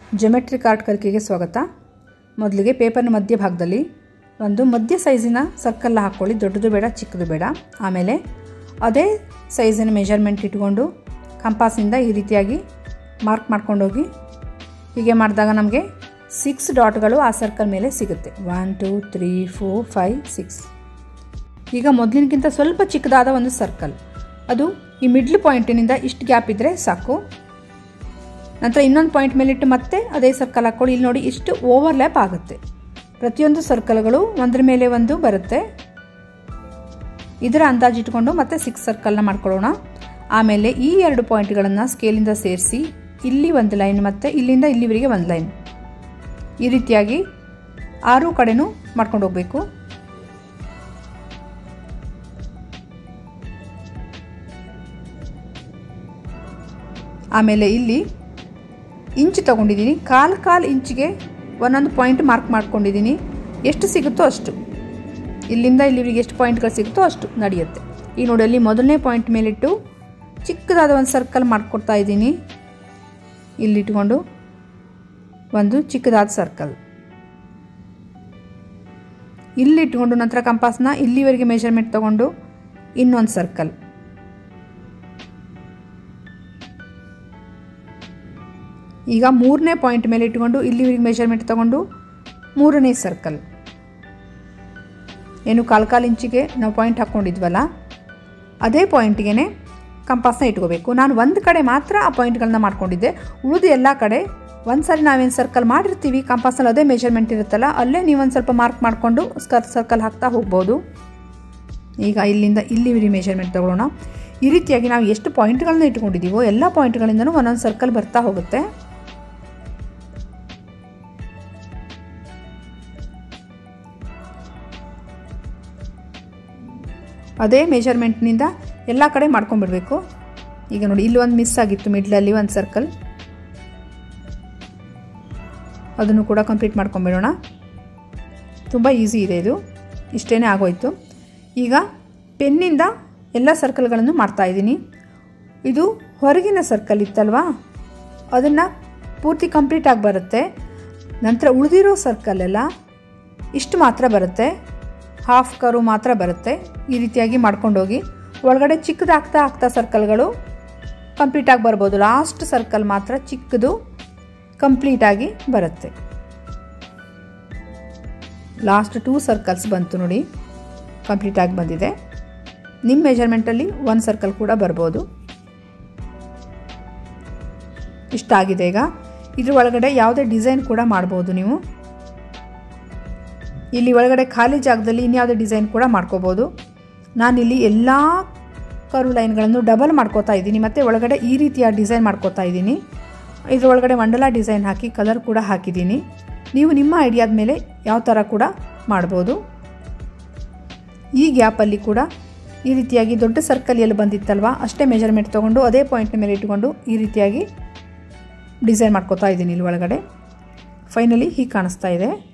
geometric art ಕಲಿಕೆಗೆ ಸ್ವಾಗತ ಮೊದಲಿಗೆ ಪೇಪರ್ನ ಮಧ್ಯಭಾಗದಲ್ಲಿ ಒಂದು ಮಧ್ಯ ಸೈಜಿನ ಸರ್ಕಲ್ ಹಾಕ್ಕೊಳ್ಳಿ ದೊಡ್ಡದು ಬೇಡ ಚಿಕ್ಕದು ಬೇಡ ಆಮೇಲೆ ಅದೇ ಸೈಜಿನ ಮೆಜರ್ಮೆಂಟ್ ಇಟ್ಕೊಂಡು ಕಂಪಾಸಿಂದ ಈ ರೀತಿಯಾಗಿ ಮಾರ್ಕ್ ಮಾಡ್ಕೊಂಡೋಗಿ ಹೀಗೆ ಮಾಡಿದಾಗ ನಮಗೆ ಸಿಕ್ಸ್ ಡಾಟ್ಗಳು ಆ ಸರ್ಕಲ್ ಮೇಲೆ ಸಿಗುತ್ತೆ one two three four five six ಈಗ ಮೊದಲಿನಕ್ಕಿಂತ ಸ್ವಲ್ಪ ಚಿಕ್ಕದಾದ ಒಂದು ಸರ್ಕಲ್ ಅದು ಈ ಮಿಡ್ಲ್ ಪಾಯಿಂಟಿನಿಂದ ಇಷ್ಟು ಗ್ಯಾಪ್ ಇದ್ದರೆ ಸಾಕು ನಂತರ ಇನ್ನೊಂದು ಪಾಯಿಂಟ್ ಮೇಲಿಟ್ಟು ಮತ್ತೆ ಅದೇ ಸರ್ಕಲ್ ಹಾಕ್ಕೊಳ್ಳಿ ಇಲ್ಲಿ ನೋಡಿ ಇಷ್ಟು ಓವರ್ಲ್ಯಾಪ್ ಆಗುತ್ತೆ ಪ್ರತಿಯೊಂದು ಸರ್ಕಲ್ಗಳು ಒಂದರ ಮೇಲೆ ಒಂದು ಬರುತ್ತೆ ಇದರ ಅಂದಾಜು ಇಟ್ಕೊಂಡು ಮತ್ತೆ ಸಿಕ್ಸ್ ಸರ್ಕಲ್ನ ಮಾಡ್ಕೊಳ್ಳೋಣ ಆಮೇಲೆ ಈ ಎರಡು ಪಾಯಿಂಟ್ಗಳನ್ನು ಸ್ಕೇಲಿಂದ ಸೇರಿಸಿ ಇಲ್ಲಿ ಒಂದು ಲೈನ್ ಮತ್ತು ಇಲ್ಲಿಂದ ಇಲ್ಲಿವರೆಗೆ ಒಂದು ಲೈನ್ ಈ ರೀತಿಯಾಗಿ ಆರು ಕಡೆನೂ ಮಾಡ್ಕೊಂಡು ಹೋಗಬೇಕು ಆಮೇಲೆ ಇಲ್ಲಿ ಇಂಚ್ ತೊಗೊಂಡಿದ್ದೀನಿ ಕಾಲು ಕಾಲು ಇಂಚಿಗೆ ಒಂದೊಂದು ಪಾಯಿಂಟ್ ಮಾರ್ಕ್ ಮಾಡ್ಕೊಂಡಿದ್ದೀನಿ ಎಷ್ಟು ಸಿಗುತ್ತೋ ಅಷ್ಟು ಇಲ್ಲಿಂದ ಇಲ್ಲಿವರೆಗೆ ಎಷ್ಟು ಪಾಯಿಂಟ್ಗಳು ಸಿಗುತ್ತೋ ಅಷ್ಟು ನಡೆಯುತ್ತೆ ಈ ನೋಡಿ ಅಲ್ಲಿ ಮೊದಲನೇ ಪಾಯಿಂಟ್ ಮೇಲಿಟ್ಟು ಚಿಕ್ಕದಾದ ಒಂದು ಸರ್ಕಲ್ ಮಾಡಿಕೊಡ್ತಾ ಇದ್ದೀನಿ ಇಲ್ಲಿಟ್ಕೊಂಡು ಒಂದು ಚಿಕ್ಕದಾದ ಸರ್ಕಲ್ ಇಲ್ಲಿಟ್ಕೊಂಡು ನಂತರ ಕಂಪಾಸ್ನ ಇಲ್ಲಿವರೆಗೆ ಮೆಷರ್ಮೆಂಟ್ ತೊಗೊಂಡು ಇನ್ನೊಂದು ಸರ್ಕಲ್ ಈಗ ಮೂರನೇ ಪಾಯಿಂಟ್ ಮೇಲೆ ಇಟ್ಕೊಂಡು ಇಲ್ಲಿವರೆಗೆ ಮೆಷರ್ಮೆಂಟ್ ತಗೊಂಡು ಮೂರನೇ ಸರ್ಕಲ್ ಏನು ಕಾಲು ಕಾಲು ಇಂಚಿಗೆ ನಾವು ಪಾಯಿಂಟ್ ಹಾಕ್ಕೊಂಡಿದ್ವಲ್ಲ ಅದೇ ಪಾಯಿಂಟ್ಗೆ ಕಂಪಾಸ್ನ ಇಟ್ಕೋಬೇಕು ನಾನು ಒಂದು ಕಡೆ ಮಾತ್ರ ಆ ಪಾಯಿಂಟ್ಗಳನ್ನ ಮಾಡ್ಕೊಂಡಿದ್ದೆ ಉಳಿದು ಎಲ್ಲ ಕಡೆ ಒಂದು ಸಾರಿ ನಾವೇನು ಸರ್ಕಲ್ ಮಾಡಿರ್ತೀವಿ ಕಂಪಾಸ್ನಲ್ಲಿ ಅದೇ ಮೆಷರ್ಮೆಂಟ್ ಇರುತ್ತಲ್ಲ ಅಲ್ಲೇ ನೀವೊಂದು ಸ್ವಲ್ಪ ಮಾರ್ಕ್ ಮಾಡಿಕೊಂಡು ಸ್ಕರ್ ಸರ್ಕಲ್ ಹಾಕ್ತಾ ಹೋಗ್ಬೋದು ಈಗ ಇಲ್ಲಿಂದ ಇಲ್ಲಿವರೆಗೆ ಮೆಷರ್ಮೆಂಟ್ ತಗೊಳ್ಳೋಣ ಈ ರೀತಿಯಾಗಿ ನಾವು ಎಷ್ಟು ಪಾಯಿಂಟ್ಗಳನ್ನ ಇಟ್ಕೊಂಡಿದ್ದೀವೋ ಎಲ್ಲ ಪಾಯಿಂಟ್ಗಳಿಂದನೂ ಒಂದೊಂದು ಸರ್ಕಲ್ ಬರ್ತಾ ಹೋಗುತ್ತೆ ಅದೇ ಮೆಷರ್ಮೆಂಟ್ನಿಂದ ಎಲ್ಲ ಕಡೆ ಮಾಡ್ಕೊಂಡ್ಬಿಡ್ಬೇಕು ಈಗ ನೋಡಿ ಇಲ್ಲಿ ಒಂದು ಮಿಸ್ ಆಗಿತ್ತು ಮಿಡ್ಲಲ್ಲಿ ಒಂದು ಸರ್ಕಲ್ ಅದನ್ನು ಕೂಡ ಕಂಪ್ಲೀಟ್ ಮಾಡ್ಕೊಂಬಿಡೋಣ ತುಂಬ ಈಸಿ ಇದೆ ಇದು ಇಷ್ಟೇ ಆಗೋಯ್ತು ಈಗ ಪೆನ್ನಿಂದ ಎಲ್ಲ ಸರ್ಕಲ್ಗಳನ್ನು ಮಾಡ್ತಾಯಿದ್ದೀನಿ ಇದು ಹೊರಗಿನ ಸರ್ಕಲ್ ಇತ್ತಲ್ವಾ ಅದನ್ನು ಪೂರ್ತಿ ಕಂಪ್ಲೀಟ್ ಆಗಿ ಬರುತ್ತೆ ನಂತರ ಉಳಿದಿರೋ ಸರ್ಕಲೆಲ್ಲ ಇಷ್ಟು ಮಾತ್ರ ಬರುತ್ತೆ ಹಾಫ್ ಕರು ಮಾತ್ರ ಬರುತ್ತೆ ಈ ರೀತಿಯಾಗಿ ಮಾಡ್ಕೊಂಡೋಗಿ ಒಳಗಡೆ ಚಿಕ್ಕದಾಗ್ತಾ ಆಗ್ತಾ ಸರ್ಕಲ್ಗಳು ಕಂಪ್ಲೀಟಾಗಿ ಬರ್ಬೋದು ಲಾಸ್ಟ್ ಸರ್ಕಲ್ ಮಾತ್ರ ಚಿಕ್ಕದು ಕಂಪ್ಲೀಟಾಗಿ ಬರುತ್ತೆ ಲಾಸ್ಟ್ ಟೂ ಸರ್ಕಲ್ಸ್ ಬಂತು ನೋಡಿ ಕಂಪ್ಲೀಟಾಗಿ ಬಂದಿದೆ ನಿಮ್ಮ ಮೆಜರ್ಮೆಂಟಲ್ಲಿ ಒಂದು ಸರ್ಕಲ್ ಕೂಡ ಬರ್ಬೋದು ಇಷ್ಟ ಆಗಿದೆ ಈಗ ಇದ್ರ ಒಳಗಡೆ ಯಾವುದೇ ಡಿಸೈನ್ ಕೂಡ ಮಾಡ್ಬೋದು ನೀವು ಇಲ್ಲಿ ಒಳಗಡೆ ಖಾಲಿ ಜಾಗದಲ್ಲಿ ಇನ್ಯಾವುದೇ ಡಿಸೈನ್ ಕೂಡ ಮಾಡ್ಕೋಬೋದು ನಾನಿಲ್ಲಿ ಎಲ್ಲ ಕರು ಲೈನ್ಗಳನ್ನು ಡಬಲ್ ಮಾಡ್ಕೋತಾ ಇದ್ದೀನಿ ಮತ್ತು ಒಳಗಡೆ ಈ ರೀತಿಯ ಡಿಸೈನ್ ಮಾಡ್ಕೋತಾ ಇದ್ದೀನಿ ಇದ್ರ ಒಳಗಡೆ ಮಂಡಲ ಡಿಸೈನ್ ಹಾಕಿ ಕಲರ್ ಕೂಡ ಹಾಕಿದ್ದೀನಿ ನೀವು ನಿಮ್ಮ ಐಡಿಯಾದ ಮೇಲೆ ಯಾವ ಥರ ಕೂಡ ಮಾಡ್ಬೋದು ಈ ಗ್ಯಾಪಲ್ಲಿ ಕೂಡ ಈ ರೀತಿಯಾಗಿ ದೊಡ್ಡ ಸರ್ಕಲ್ ಎಲ್ಲಿ ಬಂದಿತ್ತಲ್ವ ಅಷ್ಟೇ ಮೆಜರ್ಮೆಂಟ್ ತೊಗೊಂಡು ಅದೇ ಪಾಯಿಂಟ್ನ ಮೇಲೆ ಇಟ್ಕೊಂಡು ಈ ರೀತಿಯಾಗಿ ಡಿಸೈನ್ ಮಾಡ್ಕೋತಾ ಇದ್ದೀನಿ ಇಲ್ಲಿ ಒಳಗಡೆ ಫೈನಲಿ ಹೀಗೆ ಕಾಣಿಸ್ತಾ ಇದೆ